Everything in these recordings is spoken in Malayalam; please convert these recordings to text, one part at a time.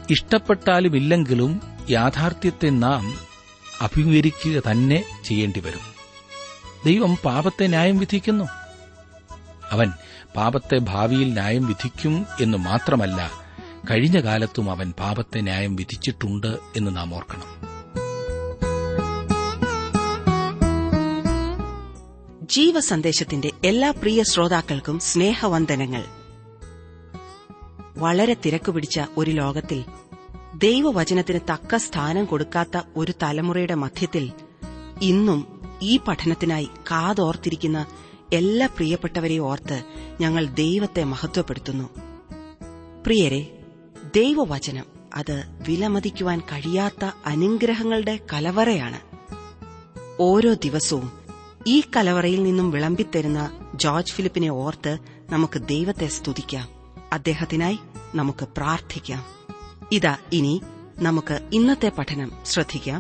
ഇഷ്ടപ്പെട്ടാലും ഇല്ലെങ്കിലും യാഥാർത്ഥ്യത്തെ നാം അഭിമുഖീകരിക്കുക തന്നെ ചെയ്യേണ്ടി വരും ദൈവം പാപത്തെ ന്യായം വിധിക്കുന്നു അവൻ പാപത്തെ ഭാവിയിൽ ന്യായം വിധിക്കും എന്ന് മാത്രമല്ല കഴിഞ്ഞ കാലത്തും അവൻ പാപത്തെ ന്യായം വിധിച്ചിട്ടുണ്ട് എന്ന് നാം ഓർക്കണം ജീവസന്ദേശത്തിന്റെ എല്ലാ പ്രിയ ശ്രോതാക്കൾക്കും സ്നേഹവന്ദനങ്ങൾ വളരെ തിരക്കു പിടിച്ച ഒരു ലോകത്തിൽ ദൈവവചനത്തിന് തക്ക സ്ഥാനം കൊടുക്കാത്ത ഒരു തലമുറയുടെ മധ്യത്തിൽ ഇന്നും ഈ പഠനത്തിനായി കാതോർത്തിരിക്കുന്ന എല്ലാ പ്രിയപ്പെട്ടവരെ ഓർത്ത് ഞങ്ങൾ ദൈവത്തെ മഹത്വപ്പെടുത്തുന്നു പ്രിയരെ ദൈവവചനം അത് വിലമതിക്കുവാൻ കഴിയാത്ത അനുഗ്രഹങ്ങളുടെ കലവറയാണ് ഓരോ ദിവസവും ഈ കലവറയിൽ നിന്നും വിളമ്പിത്തരുന്ന ജോർജ് ഫിലിപ്പിനെ ഓർത്ത് നമുക്ക് ദൈവത്തെ സ്തുതിക്കാം അദ്ദേഹത്തിനായി നമുക്ക് പ്രാർത്ഥിക്കാം ഇതാ ഇനി നമുക്ക് ഇന്നത്തെ പഠനം ശ്രദ്ധിക്കാം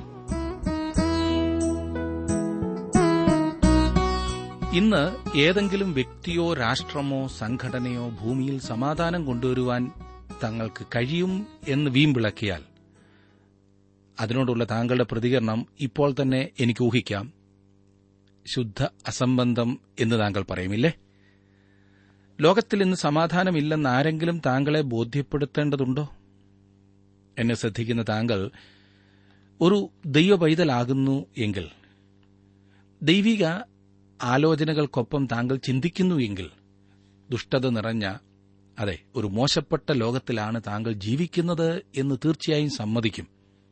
ഇന്ന് ഏതെങ്കിലും വ്യക്തിയോ രാഷ്ട്രമോ സംഘടനയോ ഭൂമിയിൽ സമാധാനം കൊണ്ടുവരുവാൻ തങ്ങൾക്ക് കഴിയും എന്ന് വീമ്പിളക്കിയാൽ അതിനോടുള്ള താങ്കളുടെ പ്രതികരണം ഇപ്പോൾ തന്നെ എനിക്ക് ഊഹിക്കാം ശുദ്ധ അസംബന്ധം എന്ന് താങ്കൾ പറയുമില്ലേ ലോകത്തിൽ ഇന്ന് സമാധാനമില്ലെന്ന് ആരെങ്കിലും താങ്കളെ ബോധ്യപ്പെടുത്തേണ്ടതുണ്ടോ എന്നെ ശ്രദ്ധിക്കുന്ന താങ്കൾ ഒരു ദൈവ പൈതലാകുന്നു എങ്കിൽ ദൈവിക ആലോചനകൾക്കൊപ്പം താങ്കൾ ചിന്തിക്കുന്നു എങ്കിൽ ദുഷ്ടത നിറഞ്ഞ അതെ ഒരു മോശപ്പെട്ട ലോകത്തിലാണ് താങ്കൾ ജീവിക്കുന്നത് എന്ന് തീർച്ചയായും സമ്മതിക്കും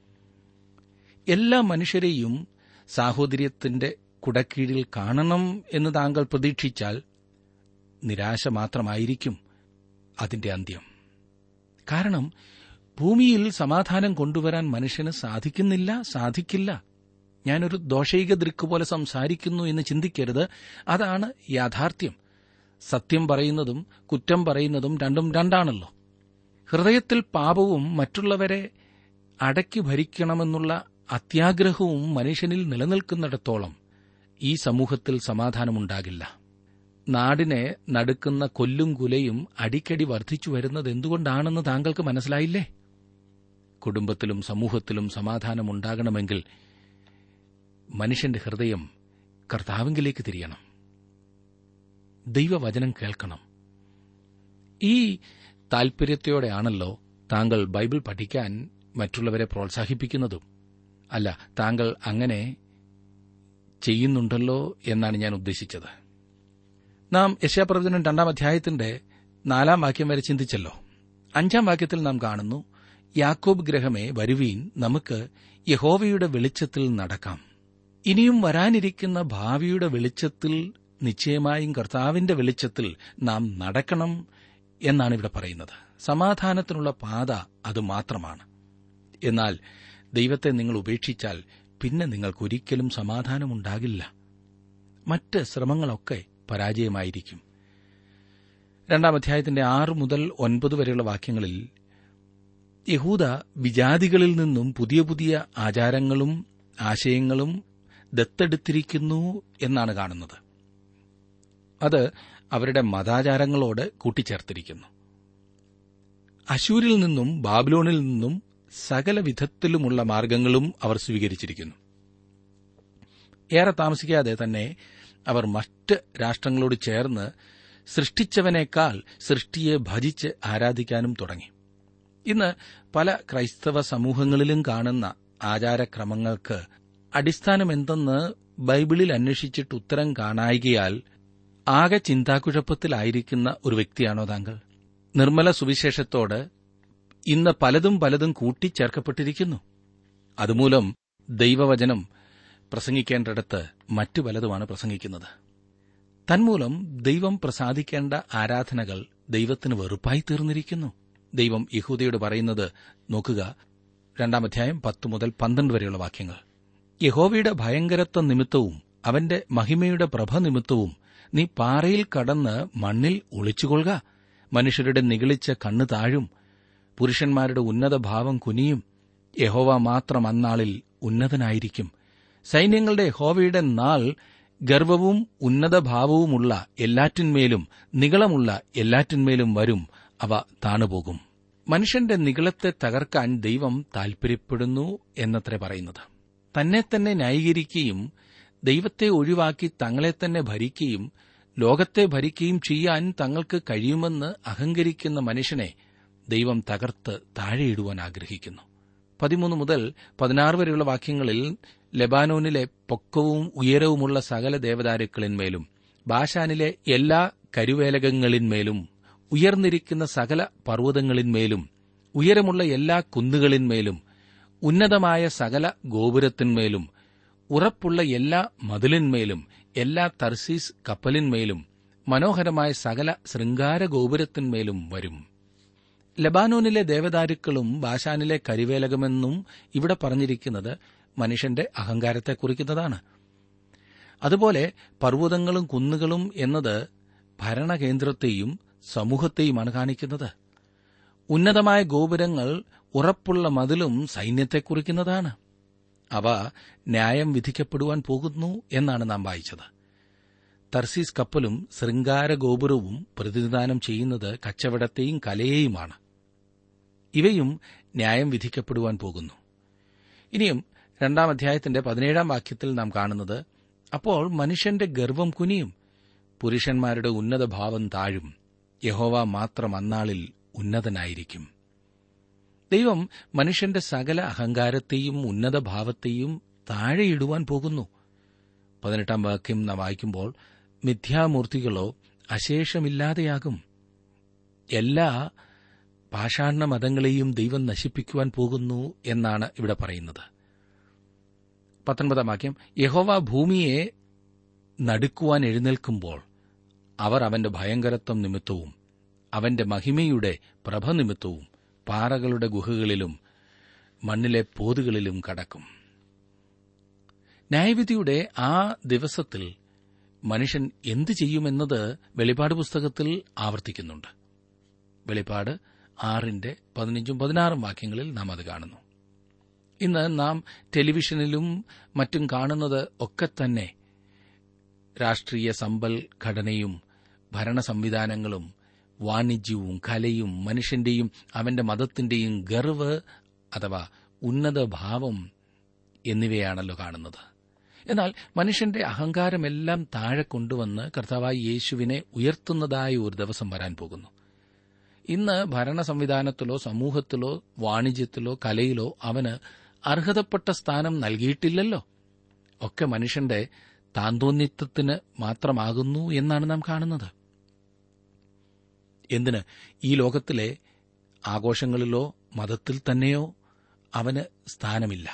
എല്ലാ മനുഷ്യരെയും സാഹോദര്യത്തിന്റെ കുടക്കീഴിൽ കാണണം എന്ന് താങ്കൾ പ്രതീക്ഷിച്ചാൽ നിരാശ മാത്രമായിരിക്കും അതിന്റെ അന്ത്യം കാരണം ഭൂമിയിൽ സമാധാനം കൊണ്ടുവരാൻ മനുഷ്യന് സാധിക്കുന്നില്ല സാധിക്കില്ല ഞാനൊരു ദോഷൈക ദൃക്ക് പോലെ സംസാരിക്കുന്നു എന്ന് ചിന്തിക്കരുത് അതാണ് യാഥാർത്ഥ്യം സത്യം പറയുന്നതും കുറ്റം പറയുന്നതും രണ്ടും രണ്ടാണല്ലോ ഹൃദയത്തിൽ പാപവും മറ്റുള്ളവരെ അടക്കി ഭരിക്കണമെന്നുള്ള അത്യാഗ്രഹവും മനുഷ്യനിൽ നിലനിൽക്കുന്നിടത്തോളം ഈ സമൂഹത്തിൽ സമാധാനമുണ്ടാകില്ല നാടിനെ നടുക്കുന്ന കൊല്ലും കുലയും അടിക്കടി വർദ്ധിച്ചു വരുന്നത് എന്തുകൊണ്ടാണെന്ന് താങ്കൾക്ക് മനസ്സിലായില്ലേ കുടുംബത്തിലും സമൂഹത്തിലും സമാധാനമുണ്ടാകണമെങ്കിൽ മനുഷ്യന്റെ ഹൃദയം കർത്താവിങ്കിലേക്ക് തിരിയണം ദൈവവചനം കേൾക്കണം ഈ താൽപര്യത്തോടെയാണല്ലോ താങ്കൾ ബൈബിൾ പഠിക്കാൻ മറ്റുള്ളവരെ പ്രോത്സാഹിപ്പിക്കുന്നതും അല്ല താങ്കൾ അങ്ങനെ ചെയ്യുന്നുണ്ടല്ലോ എന്നാണ് ഞാൻ ഉദ്ദേശിച്ചത് നാം യശാപ്രവചനം രണ്ടാം അധ്യായത്തിന്റെ നാലാം വാക്യം വരെ ചിന്തിച്ചല്ലോ അഞ്ചാം വാക്യത്തിൽ നാം കാണുന്നു യാക്കോബ് ഗ്രഹമേ വരുവീൻ നമുക്ക് യഹോവയുടെ വെളിച്ചത്തിൽ നടക്കാം ഇനിയും വരാനിരിക്കുന്ന ഭാവിയുടെ വെളിച്ചത്തിൽ നിശ്ചയമായും കർത്താവിന്റെ വെളിച്ചത്തിൽ നാം നടക്കണം എന്നാണ് ഇവിടെ പറയുന്നത് സമാധാനത്തിനുള്ള പാത അത് മാത്രമാണ് എന്നാൽ ദൈവത്തെ നിങ്ങൾ ഉപേക്ഷിച്ചാൽ പിന്നെ നിങ്ങൾക്കൊരിക്കലും സമാധാനമുണ്ടാകില്ല മറ്റ് ശ്രമങ്ങളൊക്കെ പരാജയമായിരിക്കും രണ്ടാം അധ്യായത്തിന്റെ ആറ് മുതൽ ഒൻപത് വരെയുള്ള വാക്യങ്ങളിൽ യഹൂദ വിജാതികളിൽ നിന്നും പുതിയ പുതിയ ആചാരങ്ങളും ആശയങ്ങളും ദത്തെടുത്തിരിക്കുന്നു എന്നാണ് കാണുന്നത് അത് അവരുടെ മതാചാരങ്ങളോട് കൂട്ടിച്ചേർത്തിരിക്കുന്നു അശൂരിൽ നിന്നും ബാബിലോണിൽ നിന്നും സകല വിധത്തിലുമുള്ള മാർഗങ്ങളും അവർ സ്വീകരിച്ചിരിക്കുന്നു ഏറെ താമസിക്കാതെ തന്നെ അവർ മറ്റ് രാഷ്ട്രങ്ങളോട് ചേർന്ന് സൃഷ്ടിച്ചവനേക്കാൾ സൃഷ്ടിയെ ഭജിച്ച് ആരാധിക്കാനും തുടങ്ങി ഇന്ന് പല ക്രൈസ്തവ സമൂഹങ്ങളിലും കാണുന്ന ആചാരക്രമങ്ങൾക്ക് അടിസ്ഥാനമെന്തെന്ന് ബൈബിളിൽ അന്വേഷിച്ചിട്ട് ഉത്തരം കാണായികയാൽ ആകെ ചിന്താക്കുഴപ്പത്തിലായിരിക്കുന്ന ഒരു വ്യക്തിയാണോ താങ്കൾ നിർമ്മല സുവിശേഷത്തോട് ഇന്ന് പലതും പലതും കൂട്ടിച്ചേർക്കപ്പെട്ടിരിക്കുന്നു അതുമൂലം ദൈവവചനം പ്രസംഗിക്കേണ്ടിടത്ത് മറ്റു പലതുമാണ് പ്രസംഗിക്കുന്നത് തന്മൂലം ദൈവം പ്രസാദിക്കേണ്ട ആരാധനകൾ ദൈവത്തിന് വെറുപ്പായി തീർന്നിരിക്കുന്നു ദൈവം യഹൂദയോട് പറയുന്നത് നോക്കുക രണ്ടാം അധ്യായം പത്ത് മുതൽ പന്ത്രണ്ട് വരെയുള്ള വാക്യങ്ങൾ യഹോവയുടെ ഭയങ്കരത്വ നിമിത്തവും അവന്റെ മഹിമയുടെ പ്രഭ നിമിത്തവും നീ പാറയിൽ കടന്ന് മണ്ണിൽ ഒളിച്ചുകൊള്ളുക മനുഷ്യരുടെ നിഗളിച്ച കണ്ണു താഴും പുരുഷന്മാരുടെ ഉന്നത ഭാവം കുനിയും യഹോവ മാത്രം അന്നാളിൽ ഉന്നതനായിരിക്കും സൈന്യങ്ങളുടെ യഹോവയുടെ നാൾ ഗർവവും ഉന്നതഭാവവുമുള്ള എല്ലാറ്റിന്മേലും നികളമുള്ള എല്ലാറ്റിന്മേലും വരും അവ താണുപോകും മനുഷ്യന്റെ നികളത്തെ തകർക്കാൻ ദൈവം താൽപര്യപ്പെടുന്നു എന്നത്രേ പറയുന്നത് തന്നെ തന്നെ ന്യായീകരിക്കുകയും ദൈവത്തെ ഒഴിവാക്കി തങ്ങളെ തന്നെ ഭരിക്കുകയും ലോകത്തെ ഭരിക്കുകയും ചെയ്യാൻ തങ്ങൾക്ക് കഴിയുമെന്ന് അഹങ്കരിക്കുന്ന മനുഷ്യനെ ദൈവം തകർത്ത് താഴെയിടുവാൻ ആഗ്രഹിക്കുന്നു പതിമൂന്ന് മുതൽ പതിനാറ് വരെയുള്ള വാക്യങ്ങളിൽ ലെബാനോനിലെ പൊക്കവും ഉയരവുമുള്ള സകല ദേവദാരുക്കളിന്മേലും ബാഷാനിലെ എല്ലാ കരുവേലകങ്ങളിന്മേലും ഉയർന്നിരിക്കുന്ന സകല പർവ്വതങ്ങളിന്മേലും ഉയരമുള്ള എല്ലാ കുന്നുകളിന്മേലും ഉന്നതമായ സകല ഗോപുരത്തിന്മേലും ഉറപ്പുള്ള എല്ലാ മതിലിന്മേലും എല്ലാ തർസീസ് കപ്പലിന്മേലും മനോഹരമായ സകല ശൃംഗാര ഗോപുരത്തിന്മേലും വരും ലബാനോനിലെ ദേവദാരുക്കളും ബാഷാനിലെ കരിവേലകമെന്നും ഇവിടെ പറഞ്ഞിരിക്കുന്നത് മനുഷ്യന്റെ അഹങ്കാരത്തെ കുറിക്കുന്നതാണ് അതുപോലെ പർവ്വതങ്ങളും കുന്നുകളും എന്നത് ഭരണകേന്ദ്രത്തെയും സമൂഹത്തെയുമാണ് കാണിക്കുന്നത് ഉന്നതമായ ഗോപുരങ്ങൾ ഉറപ്പുള്ള മതിലും സൈന്യത്തെ കുറിക്കുന്നതാണ് അവ ന്യായം വിധിക്കപ്പെടുവാൻ പോകുന്നു എന്നാണ് നാം വായിച്ചത് തർസീസ് കപ്പലും ശൃംഗാര ഗോപുരവും പ്രതിനിധാനം ചെയ്യുന്നത് കച്ചവടത്തെയും കലയെയുമാണ് ഇവയും ന്യായം വിധിക്കപ്പെടുവാൻ പോകുന്നു ഇനിയും രണ്ടാം അധ്യായത്തിന്റെ പതിനേഴാം വാക്യത്തിൽ നാം കാണുന്നത് അപ്പോൾ മനുഷ്യന്റെ ഗർവം കുനിയും പുരുഷന്മാരുടെ ഉന്നത ഭാവം താഴും യഹോവ മാത്രം അന്നാളിൽ ഉന്നതനായിരിക്കും ദൈവം മനുഷ്യന്റെ സകല അഹങ്കാരത്തെയും ഉന്നത ഭാവത്തെയും താഴെയിടുവാൻ പോകുന്നു പതിനെട്ടാം വാക്യം നാം വായിക്കുമ്പോൾ മിഥ്യാമൂർത്തികളോ അശേഷമില്ലാതെയാകും എല്ലാ പാഷാണ മതങ്ങളെയും ദൈവം നശിപ്പിക്കുവാൻ പോകുന്നു എന്നാണ് ഇവിടെ പറയുന്നത് പത്തൊൻപതാം വാക്യം യഹോവ ഭൂമിയെ നടുക്കുവാൻ എഴുന്നേൽക്കുമ്പോൾ അവർ അവന്റെ ഭയങ്കരത്വം നിമിത്തവും അവന്റെ മഹിമയുടെ പ്രഭ നിമിത്തവും പാറകളുടെ ഗുഹകളിലും മണ്ണിലെ പോതുകളിലും കടക്കും ന്യായവിധിയുടെ ആ ദിവസത്തിൽ മനുഷ്യൻ എന്തു ചെയ്യുമെന്നത് വെളിപ്പാട് പുസ്തകത്തിൽ ആവർത്തിക്കുന്നുണ്ട് വെളിപ്പാട് ആറിന്റെ പതിനഞ്ചും പതിനാറും വാക്യങ്ങളിൽ നാം അത് കാണുന്നു ഇന്ന് നാം ടെലിവിഷനിലും മറ്റും കാണുന്നത് ഒക്കെ തന്നെ രാഷ്ട്രീയ സമ്പൽ ഘടനയും ഭരണ സംവിധാനങ്ങളും വാണിജ്യവും കലയും മനുഷ്യന്റെയും അവന്റെ മതത്തിന്റെയും ഗർവ് അഥവാ ഉന്നത ഭാവം എന്നിവയാണല്ലോ കാണുന്നത് എന്നാൽ മനുഷ്യന്റെ അഹങ്കാരമെല്ലാം താഴെ കൊണ്ടുവന്ന് കർത്താവായി യേശുവിനെ ഉയർത്തുന്നതായ ഒരു ദിവസം വരാൻ പോകുന്നു ഇന്ന് ഭരണ സംവിധാനത്തിലോ സമൂഹത്തിലോ വാണിജ്യത്തിലോ കലയിലോ അവന് അർഹതപ്പെട്ട സ്ഥാനം നൽകിയിട്ടില്ലല്ലോ ഒക്കെ മനുഷ്യന്റെ താന്തോന്നിത്വത്തിന് മാത്രമാകുന്നു എന്നാണ് നാം കാണുന്നത് എന്തിന് ഈ ലോകത്തിലെ ആഘോഷങ്ങളിലോ മതത്തിൽ തന്നെയോ അവന് സ്ഥാനമില്ല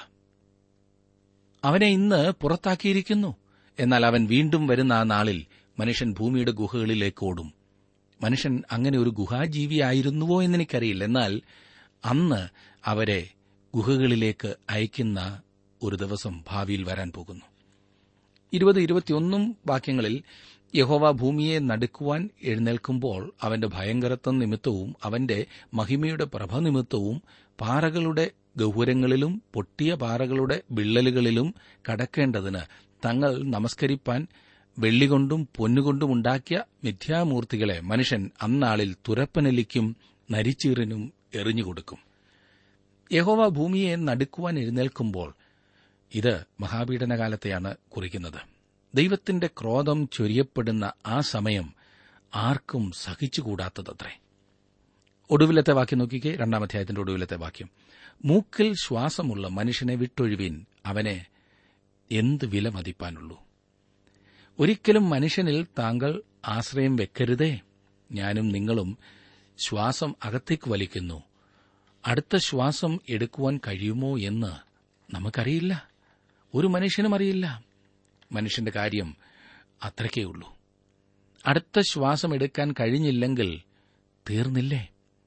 അവനെ ഇന്ന് പുറത്താക്കിയിരിക്കുന്നു എന്നാൽ അവൻ വീണ്ടും വരുന്ന ആ നാളിൽ മനുഷ്യൻ ഭൂമിയുടെ ഗുഹകളിലേക്ക് ഓടും മനുഷ്യൻ അങ്ങനെ ഒരു ഗുഹാജീവിയായിരുന്നുവോ എന്നെനിക്കറിയില്ല എന്നാൽ അന്ന് അവരെ ഗുഹകളിലേക്ക് അയക്കുന്ന ഒരു ദിവസം ഭാവിയിൽ വരാൻ പോകുന്നു ഇരുപത് ഇരുപത്തിയൊന്നും വാക്യങ്ങളിൽ യഹോവ ഭൂമിയെ നടുക്കുവാൻ എഴുന്നേൽക്കുമ്പോൾ അവന്റെ ഭയങ്കരത്വം നിമിത്തവും അവന്റെ മഹിമയുടെ പ്രഭ നിമിത്തവും പാറകളുടെ ഗഹുരങ്ങളിലും പൊട്ടിയ പാറകളുടെ വിള്ളലുകളിലും കടക്കേണ്ടതിന് തങ്ങൾ നമസ്കരിപ്പാൻ വെള്ളികൊണ്ടും പൊന്നുകൊണ്ടും ഉണ്ടാക്കിയ മിഥ്യാമൂർത്തികളെ മനുഷ്യൻ അന്നാളിൽ തുരപ്പനെലിക്കും നരിച്ചീറിനും എറിഞ്ഞുകൊടുക്കും യഹോവ ഭൂമിയെ നടുക്കുവാൻ എഴുന്നേൽക്കുമ്പോൾ ഇത് മഹാപീഡനകാലത്തെയാണ് കുറിക്കുന്നത് ദൈവത്തിന്റെ ക്രോധം ചൊരിയപ്പെടുന്ന ആ സമയം ആർക്കും സഹിച്ചുകൂടാത്തതത്രേ ഒടുവിലത്തെ വാക്യം നോക്കിക്കേ രണ്ടാം അധ്യായത്തിന്റെ ഒടുവിലത്തെ വാക്യം മൂക്കിൽ ശ്വാസമുള്ള മനുഷ്യനെ വിട്ടൊഴിവിൻ അവനെ എന്ത് വില മതിപ്പാനുള്ളൂ ഒരിക്കലും മനുഷ്യനിൽ താങ്കൾ ആശ്രയം വെക്കരുതേ ഞാനും നിങ്ങളും ശ്വാസം അകത്തേക്ക് വലിക്കുന്നു അടുത്ത ശ്വാസം എടുക്കുവാൻ കഴിയുമോ എന്ന് നമുക്കറിയില്ല ഒരു മനുഷ്യനും അറിയില്ല മനുഷ്യന്റെ കാര്യം അത്രയ്ക്കേ ഉള്ളൂ അടുത്ത ശ്വാസം എടുക്കാൻ കഴിഞ്ഞില്ലെങ്കിൽ തീർന്നില്ലേ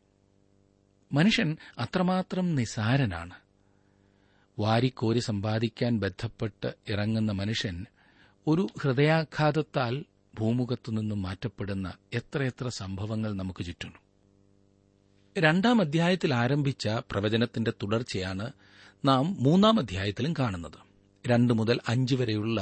മനുഷ്യൻ അത്രമാത്രം നിസാരനാണ് വാരിക്കോരി സമ്പാദിക്കാൻ ബന്ധപ്പെട്ട് ഇറങ്ങുന്ന മനുഷ്യൻ ഒരു ഹൃദയാഘാതത്താൽ ഭൂമുഖത്തുനിന്നും മാറ്റപ്പെടുന്ന എത്രയെത്ര സംഭവങ്ങൾ നമുക്ക് ചുറ്റുന്നു രണ്ടാം അധ്യായത്തിൽ ആരംഭിച്ച പ്രവചനത്തിന്റെ തുടർച്ചയാണ് നാം മൂന്നാം അധ്യായത്തിലും കാണുന്നത് രണ്ട് മുതൽ അഞ്ച് വരെയുള്ള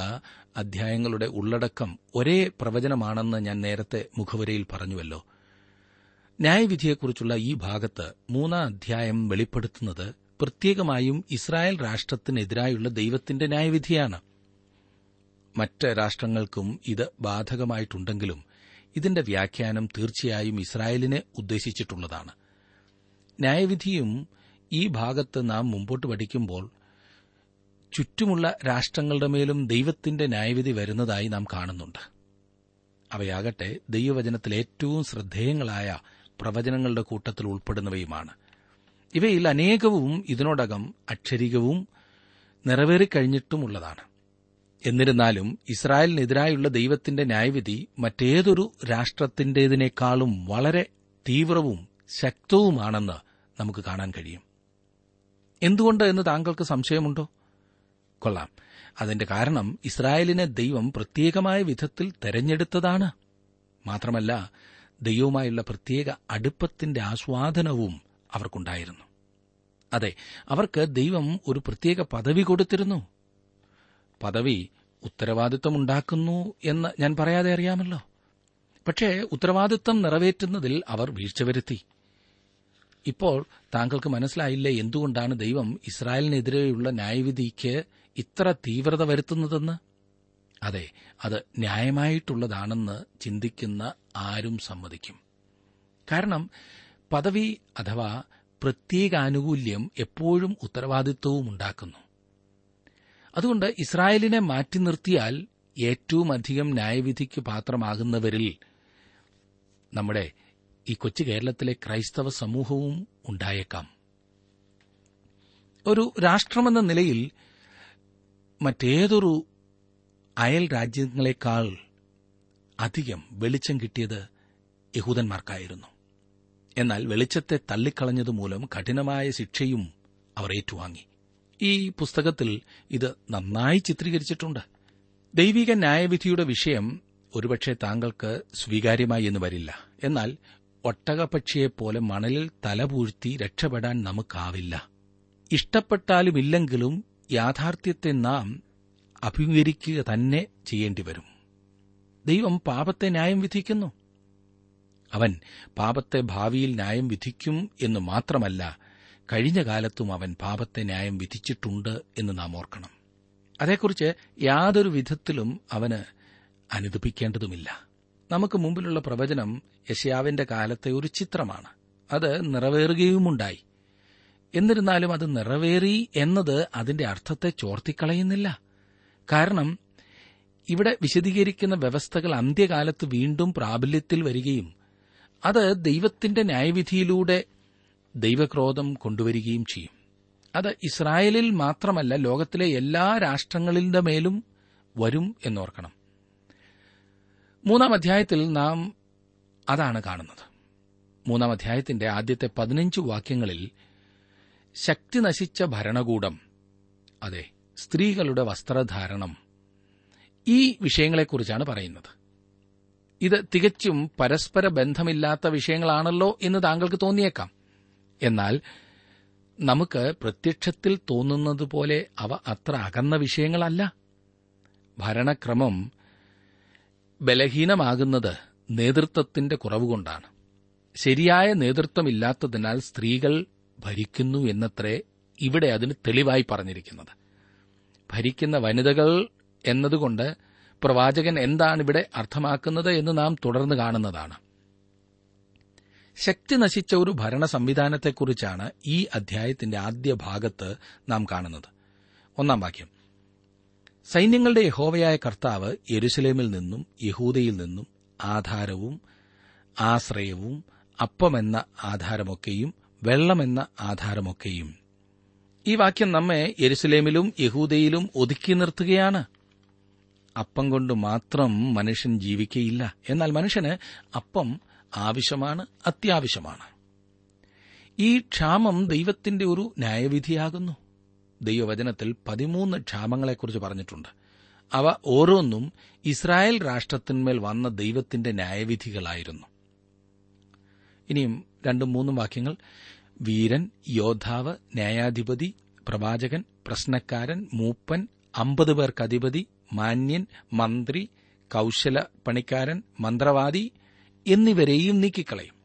അധ്യായങ്ങളുടെ ഉള്ളടക്കം ഒരേ പ്രവചനമാണെന്ന് ഞാൻ നേരത്തെ മുഖവരയിൽ പറഞ്ഞുവല്ലോ ന്യായവിധിയെക്കുറിച്ചുള്ള ഈ ഭാഗത്ത് മൂന്നാം അധ്യായം വെളിപ്പെടുത്തുന്നത് പ്രത്യേകമായും ഇസ്രായേൽ രാഷ്ട്രത്തിനെതിരായുള്ള ദൈവത്തിന്റെ ന്യായവിധിയാണ് മറ്റ് രാഷ്ട്രങ്ങൾക്കും ഇത് ബാധകമായിട്ടുണ്ടെങ്കിലും ഇതിന്റെ വ്യാഖ്യാനം തീർച്ചയായും ഇസ്രായേലിനെ ഉദ്ദേശിച്ചിട്ടുള്ളതാണ് ന്യായവിധിയും ഈ ഭാഗത്ത് നാം മുമ്പോട്ട് പഠിക്കുമ്പോൾ ചുറ്റുമുള്ള രാഷ്ട്രങ്ങളുടെ മേലും ദൈവത്തിന്റെ ന്യായവിധി വരുന്നതായി നാം കാണുന്നുണ്ട് അവയാകട്ടെ ദൈവവചനത്തിൽ ഏറ്റവും ശ്രദ്ധേയങ്ങളായ പ്രവചനങ്ങളുടെ കൂട്ടത്തിൽ ഉൾപ്പെടുന്നവയുമാണ് ഇവയിൽ അനേകവും ഇതിനോടകം അക്ഷരികവും നിറവേറിക്കഴിഞ്ഞിട്ടുമുള്ളതാണ് എന്നിരുന്നാലും ഇസ്രായേലിനെതിരായുള്ള ദൈവത്തിന്റെ ന്യായവിധി മറ്റേതൊരു രാഷ്ട്രത്തിന്റേതിനേക്കാളും വളരെ തീവ്രവും ശക്തവുമാണെന്ന് നമുക്ക് കാണാൻ കഴിയും എന്തുകൊണ്ട് എന്ന് താങ്കൾക്ക് സംശയമുണ്ടോ കൊള്ളാം അതിന്റെ കാരണം ഇസ്രായേലിനെ ദൈവം പ്രത്യേകമായ വിധത്തിൽ തെരഞ്ഞെടുത്തതാണ് മാത്രമല്ല ദൈവവുമായുള്ള പ്രത്യേക അടുപ്പത്തിന്റെ ആസ്വാദനവും അവർക്കുണ്ടായിരുന്നു അതെ അവർക്ക് ദൈവം ഒരു പ്രത്യേക പദവി കൊടുത്തിരുന്നു പദവി ഉത്തരവാദിത്വമുണ്ടാക്കുന്നു എന്ന് ഞാൻ പറയാതെ അറിയാമല്ലോ പക്ഷേ ഉത്തരവാദിത്വം നിറവേറ്റുന്നതിൽ അവർ വീഴ്ച വരുത്തി ഇപ്പോൾ താങ്കൾക്ക് മനസ്സിലായില്ലേ എന്തുകൊണ്ടാണ് ദൈവം ഇസ്രായേലിനെതിരെയുള്ള ന്യായവിധിക്ക് ഇത്ര തീവ്രത വരുത്തുന്നതെന്ന് അതെ അത് ന്യായമായിട്ടുള്ളതാണെന്ന് ചിന്തിക്കുന്ന ആരും സമ്മതിക്കും കാരണം പദവി അഥവാ പ്രത്യേക ആനുകൂല്യം എപ്പോഴും ഉത്തരവാദിത്വവും ഉണ്ടാക്കുന്നു അതുകൊണ്ട് ഇസ്രായേലിനെ മാറ്റി നിർത്തിയാൽ ഏറ്റവും അധികം ന്യായവിധിക്ക് പാത്രമാകുന്നവരിൽ നമ്മുടെ ഈ കൊച്ചു കേരളത്തിലെ ക്രൈസ്തവ സമൂഹവും ഉണ്ടായേക്കാം ഒരു രാഷ്ട്രമെന്ന നിലയിൽ മറ്റേതൊരു അയൽ രാജ്യങ്ങളെക്കാൾ അധികം വെളിച്ചം കിട്ടിയത് യഹൂദന്മാർക്കായിരുന്നു എന്നാൽ വെളിച്ചത്തെ തള്ളിക്കളഞ്ഞതുമൂലം കഠിനമായ ശിക്ഷയും അവർ ഏറ്റുവാങ്ങി ഈ പുസ്തകത്തിൽ ഇത് നന്നായി ചിത്രീകരിച്ചിട്ടുണ്ട് ദൈവിക ന്യായവിധിയുടെ വിഷയം ഒരുപക്ഷെ താങ്കൾക്ക് സ്വീകാര്യമായി എന്ന് വരില്ല എന്നാൽ ഒട്ടകപക്ഷിയെപ്പോലെ മണലിൽ തലപൂഴ്ത്തി രക്ഷപ്പെടാൻ നമുക്കാവില്ല ഇഷ്ടപ്പെട്ടാലുമില്ലെങ്കിലും യാഥാർത്ഥ്യത്തെ നാം അഭിമുഖീകരിക്കുക തന്നെ ചെയ്യേണ്ടി വരും ദൈവം പാപത്തെ ന്യായം വിധിക്കുന്നു അവൻ പാപത്തെ ഭാവിയിൽ ന്യായം വിധിക്കും എന്ന് മാത്രമല്ല കഴിഞ്ഞ കാലത്തും അവൻ പാപത്തെ ന്യായം വിധിച്ചിട്ടുണ്ട് എന്ന് നാം ഓർക്കണം അതേക്കുറിച്ച് യാതൊരു വിധത്തിലും അവന് അനുദപിക്കേണ്ടതുമില്ല നമുക്ക് മുമ്പിലുള്ള പ്രവചനം യശയാവിന്റെ കാലത്തെ ഒരു ചിത്രമാണ് അത് നിറവേറുകയുമുണ്ടായി എന്നിരുന്നാലും അത് നിറവേറി എന്നത് അതിന്റെ അർത്ഥത്തെ ചോർത്തിക്കളയുന്നില്ല കാരണം ഇവിടെ വിശദീകരിക്കുന്ന വ്യവസ്ഥകൾ അന്ത്യകാലത്ത് വീണ്ടും പ്രാബല്യത്തിൽ വരികയും അത് ദൈവത്തിന്റെ ന്യായവിധിയിലൂടെ ദൈവക്രോധം കൊണ്ടുവരികയും ചെയ്യും അത് ഇസ്രായേലിൽ മാത്രമല്ല ലോകത്തിലെ എല്ലാ രാഷ്ട്രങ്ങളുടെ മേലും വരും എന്നോർക്കണം മൂന്നാം അധ്യായത്തിൽ നാം അതാണ് കാണുന്നത് മൂന്നാം അധ്യായത്തിന്റെ ആദ്യത്തെ പതിനഞ്ച് വാക്യങ്ങളിൽ ശക്തി നശിച്ച ഭരണകൂടം അതെ സ്ത്രീകളുടെ വസ്ത്രധാരണം ഈ വിഷയങ്ങളെക്കുറിച്ചാണ് പറയുന്നത് ഇത് തികച്ചും പരസ്പര ബന്ധമില്ലാത്ത വിഷയങ്ങളാണല്ലോ എന്ന് താങ്കൾക്ക് തോന്നിയേക്കാം എന്നാൽ നമുക്ക് പ്രത്യക്ഷത്തിൽ തോന്നുന്നതുപോലെ അവ അത്ര അകന്ന വിഷയങ്ങളല്ല ഭരണക്രമം ബലഹീനമാകുന്നത് നേതൃത്വത്തിന്റെ കുറവുകൊണ്ടാണ് ശരിയായ നേതൃത്വമില്ലാത്തതിനാൽ സ്ത്രീകൾ ഭരിക്കുന്നു എന്നത്രേ ഇവിടെ അതിന് തെളിവായി പറഞ്ഞിരിക്കുന്നത് ഭരിക്കുന്ന വനിതകൾ എന്നതുകൊണ്ട് പ്രവാചകൻ എന്താണ് ഇവിടെ അർത്ഥമാക്കുന്നത് എന്ന് നാം തുടർന്ന് കാണുന്നതാണ് ശക്തി നശിച്ച ഒരു ഭരണ സംവിധാനത്തെക്കുറിച്ചാണ് ഈ അധ്യായത്തിന്റെ ആദ്യ ഭാഗത്ത് നാം കാണുന്നത് ഒന്നാം വാക്യം സൈന്യങ്ങളുടെ യഹോവയായ കർത്താവ് യെരുസലേമിൽ നിന്നും യഹൂദയിൽ നിന്നും ആധാരവും ആശ്രയവും അപ്പമെന്ന ആധാരമൊക്കെയും വെള്ളമെന്ന ആധാരമൊക്കെയും ഈ വാക്യം നമ്മെ യെരുസലേമിലും യഹൂദയിലും ഒതുക്കി നിർത്തുകയാണ് അപ്പം കൊണ്ട് മാത്രം മനുഷ്യൻ ജീവിക്കയില്ല എന്നാൽ മനുഷ്യന് അപ്പം ആവശ്യമാണ് അത്യാവശ്യമാണ് ഈ ക്ഷാമം ദൈവത്തിന്റെ ഒരു ന്യായവിധിയാകുന്നു ദൈവവചനത്തിൽ പതിമൂന്ന് ക്ഷാമങ്ങളെക്കുറിച്ച് പറഞ്ഞിട്ടുണ്ട് അവ ഓരോന്നും ഇസ്രായേൽ രാഷ്ട്രത്തിന്മേൽ വന്ന ദൈവത്തിന്റെ ന്യായവിധികളായിരുന്നു ഇനിയും രണ്ടും മൂന്നും വാക്യങ്ങൾ വീരൻ യോദ്ധാവ് ന്യായാധിപതി പ്രവാചകൻ പ്രശ്നക്കാരൻ മൂപ്പൻ അമ്പത് പേർക്ക് അധിപതി മാന്യൻ മന്ത്രി കൌശല പണിക്കാരൻ മന്ത്രവാദി എന്നിവരെയും നീക്കിക്കളയും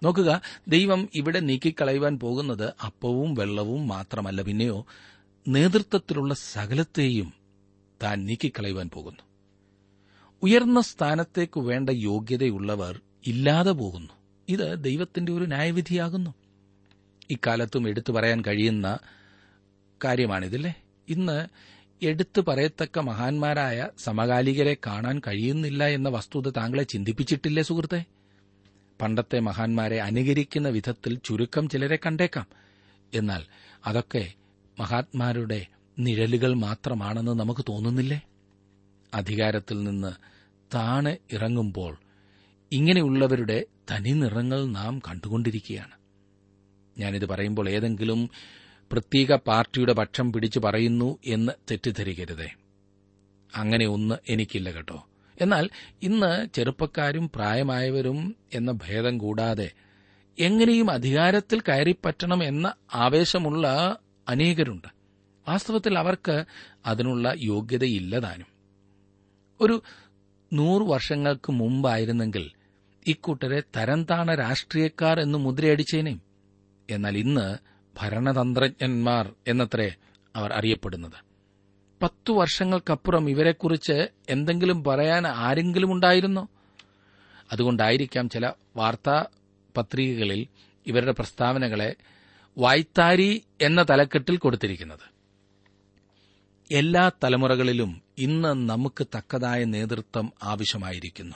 നോക്കുക ദൈവം ഇവിടെ നീക്കിക്കളയുവാൻ പോകുന്നത് അപ്പവും വെള്ളവും മാത്രമല്ല പിന്നെയോ നേതൃത്വത്തിലുള്ള സകലത്തെയും താൻ നീക്കിക്കളയുവാൻ പോകുന്നു ഉയർന്ന സ്ഥാനത്തേക്ക് വേണ്ട യോഗ്യതയുള്ളവർ ഇല്ലാതെ പോകുന്നു ഇത് ദൈവത്തിന്റെ ഒരു ന്യായവിധിയാകുന്നു ഇക്കാലത്തും എടുത്തു പറയാൻ കഴിയുന്ന കാര്യമാണിതല്ലേ ഇന്ന് എടുത്തു പറയത്തക്ക മഹാന്മാരായ സമകാലികരെ കാണാൻ കഴിയുന്നില്ല എന്ന വസ്തുത താങ്കളെ ചിന്തിപ്പിച്ചിട്ടില്ലേ സുഹൃത്തെ പണ്ടത്തെ മഹാന്മാരെ അനുകരിക്കുന്ന വിധത്തിൽ ചുരുക്കം ചിലരെ കണ്ടേക്കാം എന്നാൽ അതൊക്കെ മഹാത്മാരുടെ നിഴലുകൾ മാത്രമാണെന്ന് നമുക്ക് തോന്നുന്നില്ലേ അധികാരത്തിൽ നിന്ന് താണ് ഇറങ്ങുമ്പോൾ ഇങ്ങനെയുള്ളവരുടെ തനിനിറങ്ങൾ നാം കണ്ടുകൊണ്ടിരിക്കുകയാണ് ഞാനിത് പറയുമ്പോൾ ഏതെങ്കിലും പ്രത്യേക പാർട്ടിയുടെ പക്ഷം പിടിച്ചു പറയുന്നു എന്ന് തെറ്റിദ്ധരിക്കരുതേ അങ്ങനെ ഒന്ന് എനിക്കില്ല കേട്ടോ എന്നാൽ ഇന്ന് ചെറുപ്പക്കാരും പ്രായമായവരും എന്ന ഭേദം കൂടാതെ എങ്ങനെയും അധികാരത്തിൽ കയറിപ്പറ്റണം എന്ന ആവേശമുള്ള അനേകരുണ്ട് വാസ്തവത്തിൽ അവർക്ക് അതിനുള്ള യോഗ്യതയില്ലതാനും ഒരു നൂറ് വർഷങ്ങൾക്ക് മുമ്പായിരുന്നെങ്കിൽ ഇക്കൂട്ടരെ തരംതാണ രാഷ്ട്രീയക്കാർ എന്ന് മുദ്രയടിച്ചേനേയും എന്നാൽ ഇന്ന് ഭരണതന്ത്രജ്ഞന്മാർ എന്നത്രേ അവർ അറിയപ്പെടുന്നത് പത്തു വർഷങ്ങൾക്കപ്പുറം ഇവരെക്കുറിച്ച് എന്തെങ്കിലും പറയാൻ ആരെങ്കിലും ഉണ്ടായിരുന്നോ അതുകൊണ്ടായിരിക്കാം ചില വാർത്താ പത്രികകളിൽ ഇവരുടെ പ്രസ്താവനകളെ വായ്ത്താരി എന്ന തലക്കെട്ടിൽ കൊടുത്തിരിക്കുന്നത് എല്ലാ തലമുറകളിലും ഇന്ന് നമുക്ക് തക്കതായ നേതൃത്വം ആവശ്യമായിരിക്കുന്നു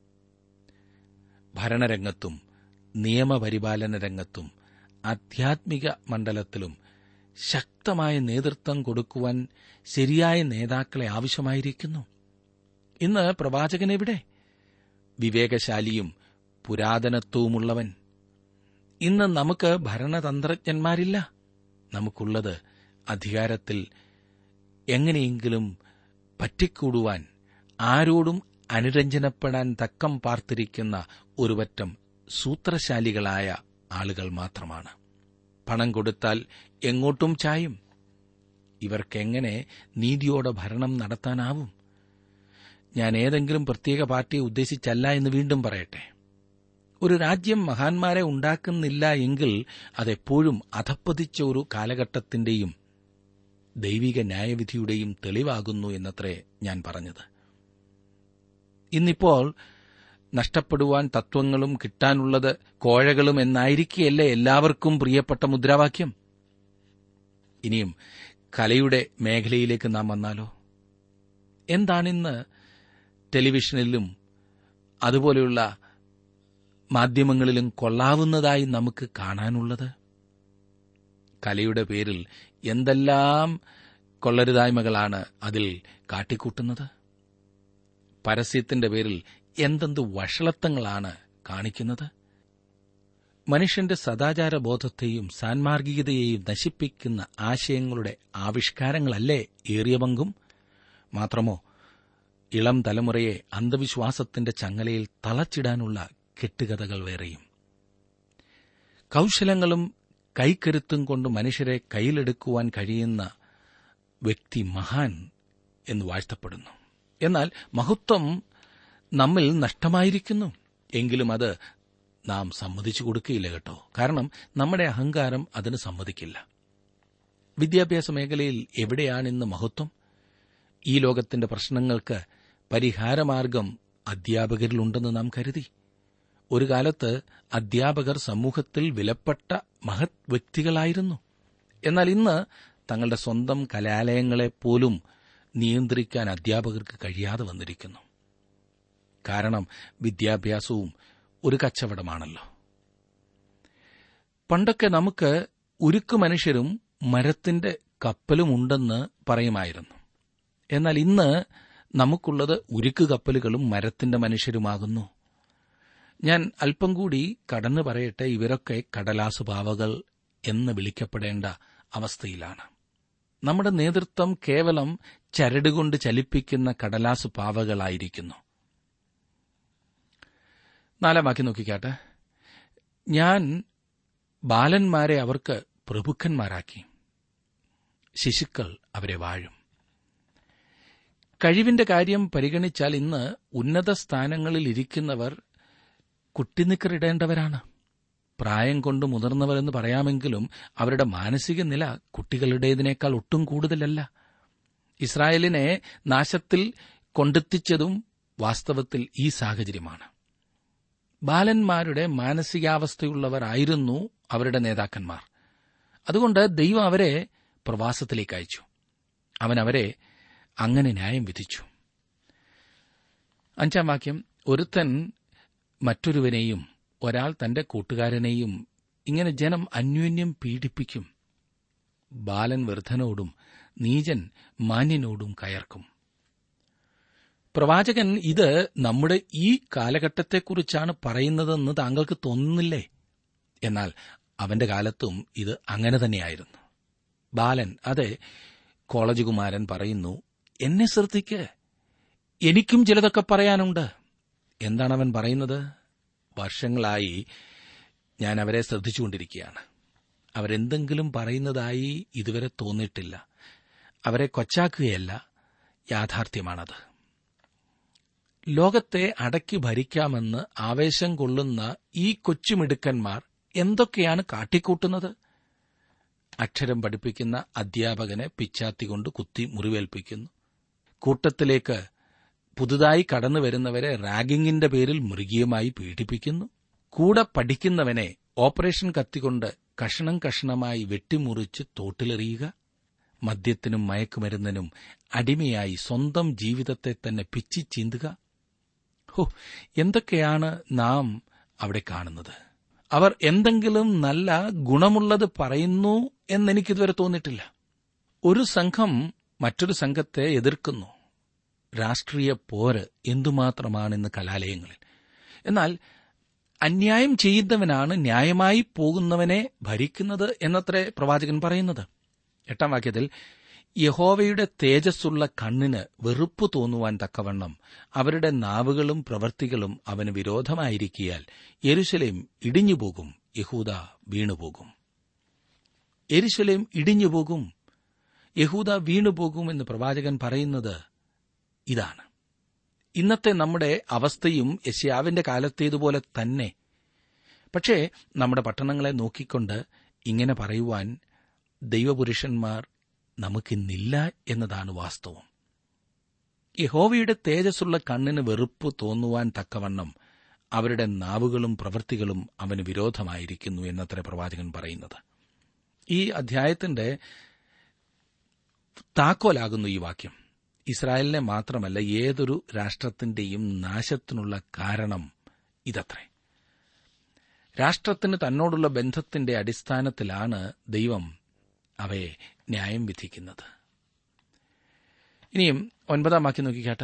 ഭരണരംഗത്തും നിയമപരിപാലന രംഗത്തും ആധ്യാത്മിക മണ്ഡലത്തിലും ശക്തമായ നേതൃത്വം കൊടുക്കുവാൻ ശരിയായ നേതാക്കളെ ആവശ്യമായിരിക്കുന്നു ഇന്ന് പ്രവാചകൻ എവിടെ വിവേകശാലിയും പുരാതനത്വവുമുള്ളവൻ ഇന്ന് നമുക്ക് ഭരണതന്ത്രജ്ഞന്മാരില്ല നമുക്കുള്ളത് അധികാരത്തിൽ എങ്ങനെയെങ്കിലും പറ്റിക്കൂടുവാൻ ആരോടും അനുരഞ്ജനപ്പെടാൻ തക്കം പാർത്തിരിക്കുന്ന ഒരുപറ്റം സൂത്രശാലികളായ ആളുകൾ മാത്രമാണ് പണം കൊടുത്താൽ എങ്ങോട്ടും ചായും ഇവർക്കെങ്ങനെ നീതിയോടെ ഭരണം നടത്താനാവും ഞാൻ ഏതെങ്കിലും പ്രത്യേക പാർട്ടിയെ ഉദ്ദേശിച്ചല്ല എന്ന് വീണ്ടും പറയട്ടെ ഒരു രാജ്യം മഹാന്മാരെ ഉണ്ടാക്കുന്നില്ല എങ്കിൽ അതെപ്പോഴും അധപ്പതിച്ച ഒരു കാലഘട്ടത്തിന്റെയും ദൈവിക ന്യായവിധിയുടെയും തെളിവാകുന്നു എന്നത്രേ ഞാൻ പറഞ്ഞത് ഇന്നിപ്പോൾ നഷ്ടപ്പെടുവാൻ തത്വങ്ങളും കിട്ടാനുള്ളത് കോഴകളും എന്നായിരിക്കുകയല്ലേ എല്ലാവർക്കും പ്രിയപ്പെട്ട മുദ്രാവാക്യം ഇനിയും കലയുടെ മേഖലയിലേക്ക് നാം വന്നാലോ എന്താണിന്ന് ടെലിവിഷനിലും അതുപോലെയുള്ള മാധ്യമങ്ങളിലും കൊള്ളാവുന്നതായി നമുക്ക് കാണാനുള്ളത് കലയുടെ പേരിൽ എന്തെല്ലാം കൊള്ളരുതായ്മകളാണ് അതിൽ കാട്ടിക്കൂട്ടുന്നത് പരസ്യത്തിന്റെ പേരിൽ എന്തെന്ത് വഷളത്വങ്ങളാണ് കാണിക്കുന്നത് മനുഷ്യന്റെ സദാചാരബോധത്തെയും സാൻമാർഗികതയെയും നശിപ്പിക്കുന്ന ആശയങ്ങളുടെ ആവിഷ്കാരങ്ങളല്ലേ ഏറിയ പങ്കും മാത്രമോ ഇളം തലമുറയെ അന്ധവിശ്വാസത്തിന്റെ ചങ്ങലയിൽ തളച്ചിടാനുള്ള കെട്ടുകഥകൾ വേറെയും കൌശലങ്ങളും കൈക്കരുത്തും കൊണ്ട് മനുഷ്യരെ കയ്യിലെടുക്കുവാൻ കഴിയുന്ന വ്യക്തി മഹാൻ എന്ന് വാഴ്ത്തപ്പെടുന്നു എന്നാൽ മഹത്വം നമ്മിൽ നഷ്ടമായിരിക്കുന്നു എങ്കിലും അത് നാം സമ്മതിച്ചു കൊടുക്കുകയില്ല കേട്ടോ കാരണം നമ്മുടെ അഹങ്കാരം അതിന് സമ്മതിക്കില്ല വിദ്യാഭ്യാസ മേഖലയിൽ എവിടെയാണിന്ന് മഹത്വം ഈ ലോകത്തിന്റെ പ്രശ്നങ്ങൾക്ക് പരിഹാരമാർഗം അധ്യാപകരിലുണ്ടെന്ന് നാം കരുതി ഒരു കാലത്ത് അധ്യാപകർ സമൂഹത്തിൽ വിലപ്പെട്ട മഹത് വ്യക്തികളായിരുന്നു എന്നാൽ ഇന്ന് തങ്ങളുടെ സ്വന്തം കലാലയങ്ങളെപ്പോലും നിയന്ത്രിക്കാൻ അധ്യാപകർക്ക് കഴിയാതെ വന്നിരിക്കുന്നു കാരണം വിദ്യാഭ്യാസവും ഒരു കച്ചവടമാണല്ലോ പണ്ടൊക്കെ നമുക്ക് ഉരുക്കു മനുഷ്യരും മരത്തിന്റെ കപ്പലും ഉണ്ടെന്ന് പറയുമായിരുന്നു എന്നാൽ ഇന്ന് നമുക്കുള്ളത് ഉരുക്ക് കപ്പലുകളും മരത്തിന്റെ മനുഷ്യരുമാകുന്നു ഞാൻ അല്പം കൂടി കടന്നു പറയട്ടെ ഇവരൊക്കെ കടലാസു പാവകൾ എന്ന് വിളിക്കപ്പെടേണ്ട അവസ്ഥയിലാണ് നമ്മുടെ നേതൃത്വം കേവലം ചരടുകൊണ്ട് ചലിപ്പിക്കുന്ന കടലാസു പാവകളായിരിക്കുന്നു നാലാം വാക്യം നോക്കിക്കാട്ടെ ഞാൻ ബാലന്മാരെ അവർക്ക് പ്രഭുക്കന്മാരാക്കി ശിശുക്കൾ അവരെ വാഴും കഴിവിന്റെ കാര്യം പരിഗണിച്ചാൽ ഇന്ന് ഉന്നത സ്ഥാനങ്ങളിൽ ഇരിക്കുന്നവർ കുട്ടിനിക്കറിടേണ്ടവരാണ് പ്രായം കൊണ്ട് മുതിർന്നവരെന്ന് പറയാമെങ്കിലും അവരുടെ മാനസിക നില കുട്ടികളുടേതിനേക്കാൾ ഒട്ടും കൂടുതലല്ല ഇസ്രായേലിനെ നാശത്തിൽ കൊണ്ടെത്തിച്ചതും വാസ്തവത്തിൽ ഈ സാഹചര്യമാണ് ബാലന്മാരുടെ മാനസികാവസ്ഥയുള്ളവരായിരുന്നു അവരുടെ നേതാക്കന്മാർ അതുകൊണ്ട് ദൈവം അവരെ പ്രവാസത്തിലേക്ക് അയച്ചു അവൻ അവരെ അങ്ങനെ ന്യായം വിധിച്ചു അഞ്ചാം വാക്യം ഒരുത്തൻ മറ്റൊരുവനെയും ഒരാൾ തന്റെ കൂട്ടുകാരനെയും ഇങ്ങനെ ജനം അന്യോന്യം പീഡിപ്പിക്കും ബാലൻ വൃദ്ധനോടും നീചൻ മാന്യനോടും കയർക്കും പ്രവാചകൻ ഇത് നമ്മുടെ ഈ കാലഘട്ടത്തെക്കുറിച്ചാണ് പറയുന്നതെന്ന് താങ്കൾക്ക് തോന്നുന്നില്ലേ എന്നാൽ അവന്റെ കാലത്തും ഇത് അങ്ങനെ തന്നെയായിരുന്നു ബാലൻ അതെ കോളേജ് കുമാരൻ പറയുന്നു എന്നെ ശ്രദ്ധിക്ക് എനിക്കും ചിലതൊക്കെ പറയാനുണ്ട് എന്താണ് അവൻ പറയുന്നത് വർഷങ്ങളായി ഞാൻ അവരെ ശ്രദ്ധിച്ചുകൊണ്ടിരിക്കുകയാണ് അവരെന്തെങ്കിലും പറയുന്നതായി ഇതുവരെ തോന്നിയിട്ടില്ല അവരെ കൊച്ചാക്കുകയല്ല യാഥാർത്ഥ്യമാണത് ലോകത്തെ അടക്കി ഭരിക്കാമെന്ന് ആവേശം കൊള്ളുന്ന ഈ കൊച്ചുമിടുക്കന്മാർ എന്തൊക്കെയാണ് കാട്ടിക്കൂട്ടുന്നത് അക്ഷരം പഠിപ്പിക്കുന്ന അധ്യാപകനെ പിച്ചാത്തികൊണ്ട് കുത്തി മുറിവേൽപ്പിക്കുന്നു കൂട്ടത്തിലേക്ക് പുതുതായി കടന്നു വരുന്നവരെ റാഗിങ്ങിന്റെ പേരിൽ മൃഗീയമായി പീഡിപ്പിക്കുന്നു കൂടെ പഠിക്കുന്നവനെ ഓപ്പറേഷൻ കത്തികൊണ്ട് കഷണം കഷണമായി വെട്ടിമുറിച്ച് തോട്ടിലെറിയുക മദ്യത്തിനും മയക്കുമരുന്നിനും അടിമയായി സ്വന്തം ജീവിതത്തെ തന്നെ പിച്ചി ചീന്തുക ഹോ എന്തൊക്കെയാണ് നാം അവിടെ കാണുന്നത് അവർ എന്തെങ്കിലും നല്ല ഗുണമുള്ളത് പറയുന്നു എന്നെനിക്കിതുവരെ തോന്നിയിട്ടില്ല ഒരു സംഘം മറ്റൊരു സംഘത്തെ എതിർക്കുന്നു രാഷ്ട്രീയ പോര് എന്തുമാത്രമാണ് ഇന്ന് കലാലയങ്ങളിൽ എന്നാൽ അന്യായം ചെയ്യുന്നവനാണ് ന്യായമായി പോകുന്നവനെ ഭരിക്കുന്നത് എന്നത്രേ പ്രവാചകൻ പറയുന്നത് എട്ടാം വാക്യത്തിൽ യഹോവയുടെ തേജസ്സുള്ള കണ്ണിന് വെറുപ്പ് തോന്നുവാൻ തക്കവണ്ണം അവരുടെ നാവുകളും പ്രവൃത്തികളും അവന് വിരോധമായിരിക്കിയാൽ യെരുശലേം ഇടിഞ്ഞുപോകും യഹൂദ വീണുപോകും യെരുശലേം ഇടിഞ്ഞുപോകും യഹൂദ വീണുപോകും എന്ന് പ്രവാചകൻ പറയുന്നത് ഇതാണ് ഇന്നത്തെ നമ്മുടെ അവസ്ഥയും യശ്യാവിന്റെ കാലത്തേതുപോലെ തന്നെ പക്ഷേ നമ്മുടെ പട്ടണങ്ങളെ നോക്കിക്കൊണ്ട് ഇങ്ങനെ പറയുവാൻ ദൈവപുരുഷന്മാർ നമുക്കിന്നില്ല എന്നതാണ് വാസ്തവം യഹോവയുടെ തേജസ്സുള്ള കണ്ണിന് വെറുപ്പ് തോന്നുവാൻ തക്കവണ്ണം അവരുടെ നാവുകളും പ്രവൃത്തികളും അവന് വിരോധമായിരിക്കുന്നു എന്നത്ര പ്രവാചകൻ പറയുന്നത് ഈ അധ്യായത്തിന്റെ താക്കോലാകുന്നു ഈ വാക്യം ഇസ്രായേലിനെ മാത്രമല്ല ഏതൊരു രാഷ്ട്രത്തിന്റെയും നാശത്തിനുള്ള കാരണം ഇതത്രേ രാഷ്ട്രത്തിന് തന്നോടുള്ള ബന്ധത്തിന്റെ അടിസ്ഥാനത്തിലാണ് ദൈവം അവയെ ന്യായം വിധിക്കുന്നത് ഇനിയും ഒൻപതാം വാക്യം നോക്കിക്കാട്ടെ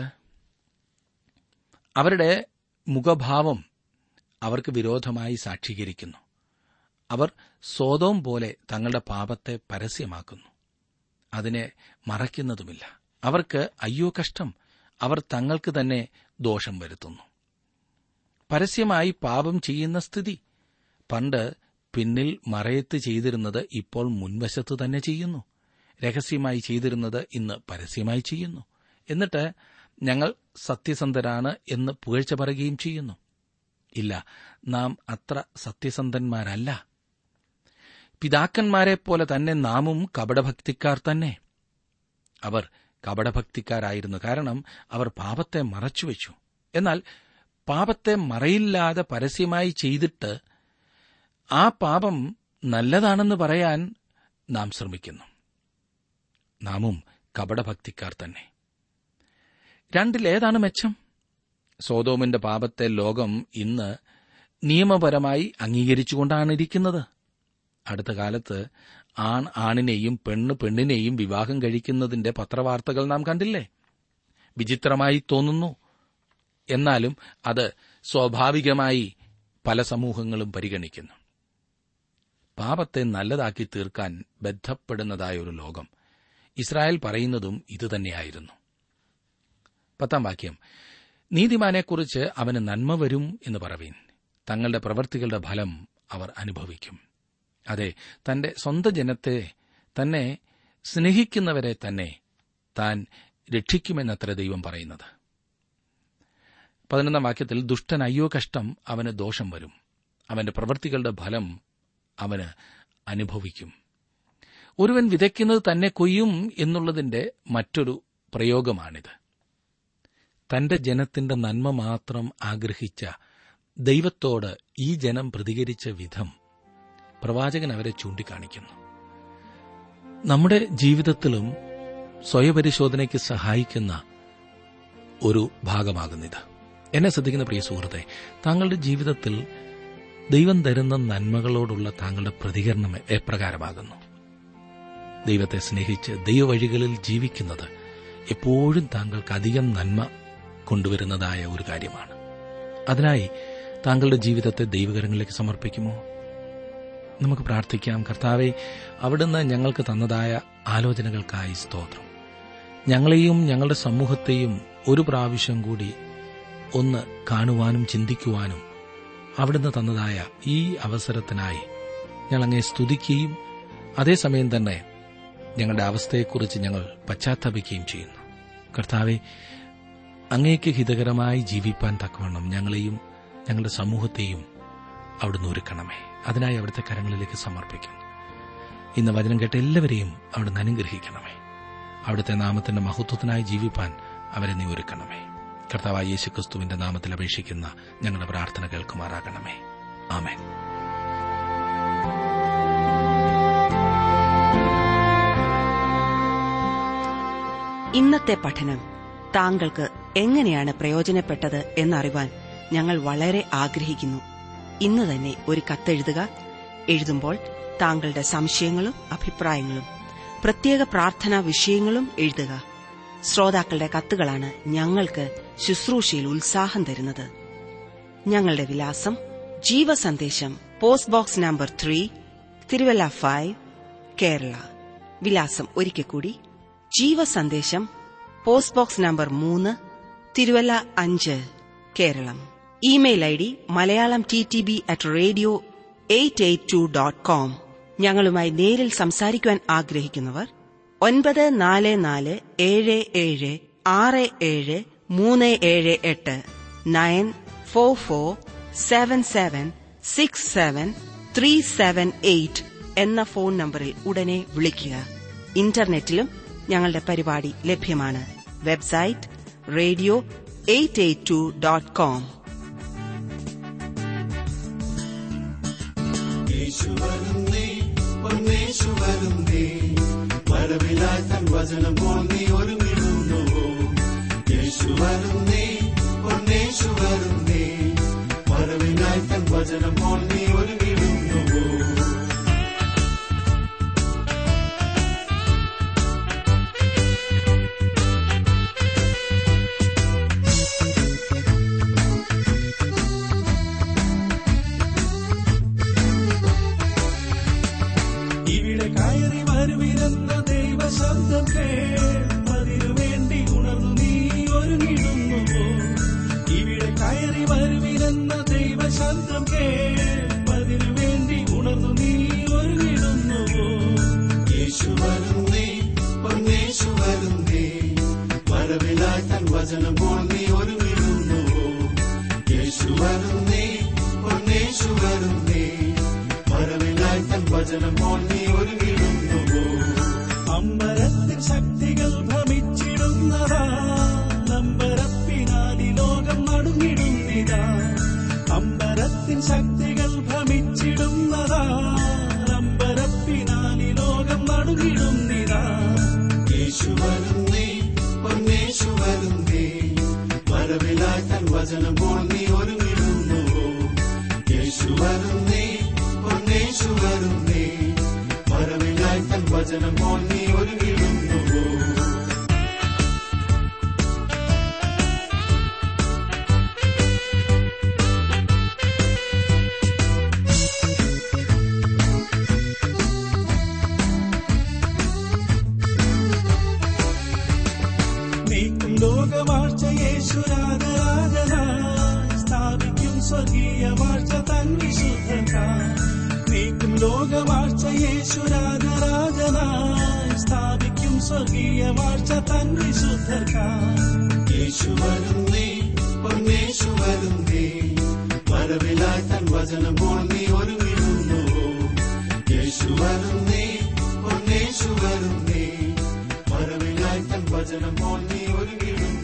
അവരുടെ മുഖഭാവം അവർക്ക് വിരോധമായി സാക്ഷീകരിക്കുന്നു അവർ സ്വതവും പോലെ തങ്ങളുടെ പാപത്തെ പരസ്യമാക്കുന്നു അതിനെ മറയ്ക്കുന്നതുമില്ല അവർക്ക് അയ്യോ കഷ്ടം അവർ തങ്ങൾക്ക് തന്നെ ദോഷം വരുത്തുന്നു പരസ്യമായി പാപം ചെയ്യുന്ന സ്ഥിതി പണ്ട് പിന്നിൽ മറയത്ത് ചെയ്തിരുന്നത് ഇപ്പോൾ മുൻവശത്ത് തന്നെ ചെയ്യുന്നു രഹസ്യമായി ചെയ്തിരുന്നത് ഇന്ന് പരസ്യമായി ചെയ്യുന്നു എന്നിട്ട് ഞങ്ങൾ സത്യസന്ധരാണ് എന്ന് പുകഴ്ച പറയുകയും ചെയ്യുന്നു ഇല്ല നാം അത്ര സത്യസന്ധന്മാരല്ല പിതാക്കന്മാരെപ്പോലെ തന്നെ നാമും കപടഭക്തിക്കാർ തന്നെ അവർ കപടഭക്തിക്കാരായിരുന്നു കാരണം അവർ പാപത്തെ മറച്ചുവെച്ചു എന്നാൽ പാപത്തെ മറയില്ലാതെ പരസ്യമായി ചെയ്തിട്ട് ആ പാപം നല്ലതാണെന്ന് പറയാൻ നാം ശ്രമിക്കുന്നു നാമും കപടഭക്തിക്കാർ തന്നെ രണ്ടിലേതാണ് മെച്ചം സോതോമിന്റെ പാപത്തെ ലോകം ഇന്ന് നിയമപരമായി അംഗീകരിച്ചുകൊണ്ടാണ് ഇരിക്കുന്നത് അടുത്ത കാലത്ത് ആൺ ആണിനെയും പെണ്ണ് പെണ്ണിനെയും വിവാഹം കഴിക്കുന്നതിന്റെ പത്രവാർത്തകൾ നാം കണ്ടില്ലേ വിചിത്രമായി തോന്നുന്നു എന്നാലും അത് സ്വാഭാവികമായി പല സമൂഹങ്ങളും പരിഗണിക്കുന്നു പാപത്തെ നല്ലതാക്കി തീർക്കാൻ ബന്ധപ്പെടുന്നതായ ഒരു ലോകം ഇസ്രായേൽ പറയുന്നതും ഇതുതന്നെയായിരുന്നു പത്താം വാക്യം നീതിമാനെക്കുറിച്ച് അവന് നന്മ വരും എന്ന് പറവീൻ തങ്ങളുടെ പ്രവൃത്തികളുടെ ഫലം അവർ അനുഭവിക്കും അതെ തന്റെ സ്വന്തം ജനത്തെ തന്നെ സ്നേഹിക്കുന്നവരെ തന്നെ താൻ രക്ഷിക്കുമെന്നത്ര ദൈവം പറയുന്നത് പതിനൊന്നാം വാക്യത്തിൽ ദുഷ്ടൻ അയ്യോ കഷ്ടം അവന് ദോഷം വരും അവന്റെ പ്രവൃത്തികളുടെ ഫലം അവന് അനുഭവിക്കും ഒരുവൻ വിതയ്ക്കുന്നത് തന്നെ കൊയ്യും എന്നുള്ളതിന്റെ മറ്റൊരു പ്രയോഗമാണിത് തന്റെ ജനത്തിന്റെ നന്മ മാത്രം ആഗ്രഹിച്ച ദൈവത്തോട് ഈ ജനം പ്രതികരിച്ച വിധം പ്രവാചകൻ അവരെ ചൂണ്ടിക്കാണിക്കുന്നു നമ്മുടെ ജീവിതത്തിലും സ്വയപരിശോധനയ്ക്ക് സഹായിക്കുന്ന ഒരു ഭാഗമാകുന്നിത് എന്നെ ശ്രദ്ധിക്കുന്ന പ്രിയ സുഹൃത്തെ താങ്കളുടെ ജീവിതത്തിൽ ദൈവം തരുന്ന നന്മകളോടുള്ള താങ്കളുടെ പ്രതികരണം എപ്രകാരമാകുന്നു ദൈവത്തെ സ്നേഹിച്ച് ദൈവവഴികളിൽ ജീവിക്കുന്നത് എപ്പോഴും താങ്കൾക്ക് അധികം നന്മ കൊണ്ടുവരുന്നതായ ഒരു കാര്യമാണ് അതിനായി താങ്കളുടെ ജീവിതത്തെ ദൈവകരങ്ങളിലേക്ക് സമർപ്പിക്കുമോ നമുക്ക് പ്രാർത്ഥിക്കാം കർത്താവെ അവിടുന്ന് ഞങ്ങൾക്ക് തന്നതായ ആലോചനകൾക്കായി സ്തോത്രം ഞങ്ങളെയും ഞങ്ങളുടെ സമൂഹത്തെയും ഒരു പ്രാവശ്യം കൂടി ഒന്ന് കാണുവാനും ചിന്തിക്കുവാനും അവിടുന്ന് തന്നതായ ഈ അവസരത്തിനായി ഞങ്ങളങ്ങെ സ്തുതിക്കുകയും അതേസമയം തന്നെ ഞങ്ങളുടെ അവസ്ഥയെക്കുറിച്ച് ഞങ്ങൾ പശ്ചാത്തപിക്കുകയും ചെയ്യുന്നു കർത്താവെ അങ്ങേക്ക് ഹിതകരമായി ജീവിപ്പാൻ തക്കവണ്ണം ഞങ്ങളെയും ഞങ്ങളുടെ സമൂഹത്തെയും അവിടുന്ന് ഒരുക്കണമേ അതിനായി അവിടുത്തെ കരങ്ങളിലേക്ക് സമർപ്പിക്കുന്നു ഇന്ന് വചനം കേട്ട എല്ലാവരെയും അവിടുന്ന് അനുഗ്രഹിക്കണമേ അവിടുത്തെ നാമത്തിന്റെ മഹത്വത്തിനായി ജീവിപ്പാൻ അവരെ നീ ഒരുക്കണമേ കർത്താവായ യേശു ക്രിസ്തുവിന്റെ നാമത്തിൽ അപേക്ഷിക്കുന്ന ഞങ്ങളുടെ പ്രാർത്ഥന കേൾക്കുമാറാകണമേ ആമേൻ ഇന്നത്തെ പഠനം താങ്കൾക്ക് എങ്ങനെയാണ് പ്രയോജനപ്പെട്ടത് എന്നറിവാൻ ഞങ്ങൾ വളരെ ആഗ്രഹിക്കുന്നു ഇന്ന് തന്നെ ഒരു കത്തെഴുതുക എഴുതുമ്പോൾ താങ്കളുടെ സംശയങ്ങളും അഭിപ്രായങ്ങളും പ്രത്യേക പ്രാർത്ഥനാ വിഷയങ്ങളും എഴുതുക ശ്രോതാക്കളുടെ കത്തുകളാണ് ഞങ്ങൾക്ക് ശുശ്രൂഷയിൽ ഉത്സാഹം തരുന്നത് ഞങ്ങളുടെ വിലാസം Jeevasandesham post box number three Thiruvalla five Kerala വിലാസം ഒരിക്കൽ കൂടി ജീവസന്ദേശം പോസ്റ്റ് ബോക്സ് നമ്പർ മൂന്ന് തിരുവല്ല അഞ്ച് Keralam email I D Malayalam T T B at radio eight eight two dot com ഞങ്ങളുമായി നേരിൽ സംസാരിക്കുവാൻ ആഗ്രഹിക്കുന്നവർ ഒൻപത് നാല് നാല് ഏഴ് ഏഴ് ആറ് ഏഴ് മൂന്ന് ഏഴ് എട്ട് nine four four seven seven six seven three seven eight എന്ന ഫോൺ നമ്പറിൽ ഉടനെ വിളിക്കുക ഇന്റർനെറ്റിലും ഞങ്ങളുടെ പരിപാടി ലഭ്യമാണ് website radio eight eight two dot com യേശുവരുന്നേ പൊന്നേശുവരുന്നേ വരവിലായി തൻ വചനം പോൽ നീ ഒരുങ്ങിടുന്നുവോ യേശുവരുന്നേ പൊന്നേശുവരുന്നേ വരവിലായി തൻ വചനം പോൽ നീ ഒരുങ്ങിടുന്നുവോ ഇവിടെ കയറി വരുവിരുന്ന ദൈവശബ്ദം കേൾപ്പതിനു വേണ്ടി ഉണർന്നു നീ ഒരുങ്ങിടുന്നുവോ ഇവിടെ കയറി വരുവിരുന്ന ദൈവശബ്ദം കേൾപ്പതിനു വേണ്ടി ഉണർന്നു നീ ഒരുങ്ങിടുന്നുവോ യേശു വരുന്നേ പൊന്നേശു വരുന്നേ വരവിലായി തൻ വചനം പോൽ നീ ഒരുങ്ങിടുന്നുവോ യേശു വരുന്നേ പൊന്നേശു വരുന്നേ വരവിലായി തൻ വചനം പോൽ നീ ഒരുങ്ങിടുന്നുവോ അമ്പരത്തിൻ ശക്തികൾ ഭ്രമിച്ചിടുന്നതാ നമ്പരപ്പിനാലി ലോകം നടുങ്ങിടുന്നിതാ അമ്പരത്തിൻ ശക്തികൾ ഭ്രമിച്ചിടുന്നതാ നമ്പരപ്പിനാലി ലോകം നടുങ്ങിടുന്നിതാ യേശു വരുന്നേ പൊന്നേശു വരുന്നേ വരവിലായി തൻ വചനം പോൽ നീ ഒരുങ്ങിടുന്നുവോ യേശു വരുന്നേ പൊന്നേശു വരുന്നേ വരവിലായി തൻ വചനം പോൽ നീ ഒരുങ്ങിടുന്നുവോ നീക്കും ലോകവാഴ്ച യേശുരാജരാജനായി സ്ഥാപിക്കും സ്വർഗീയ വാഴ്ച തൻ വിശുദ്ധക്കായി നീക്കും ലോകവാഴ്ച യേശുരാജരാജനായി സ്ഥാപിക്കും സ്വർഗീയ വാഴ്ച തൻ വിശുദ്ധക്കായി യേശു വരുന്നേ പൊന്നേശു വരുന്നേ വരവിലായി തൻ വചനം പോൽ നീ ഒരുങ്ങിടുന്നു യേശു വരുന്നേ പൊന്നേശു വരുന്നേ വരവിലായി തൻ വചനം പോൽ നീ ഒരുങ്ങിടുന്നു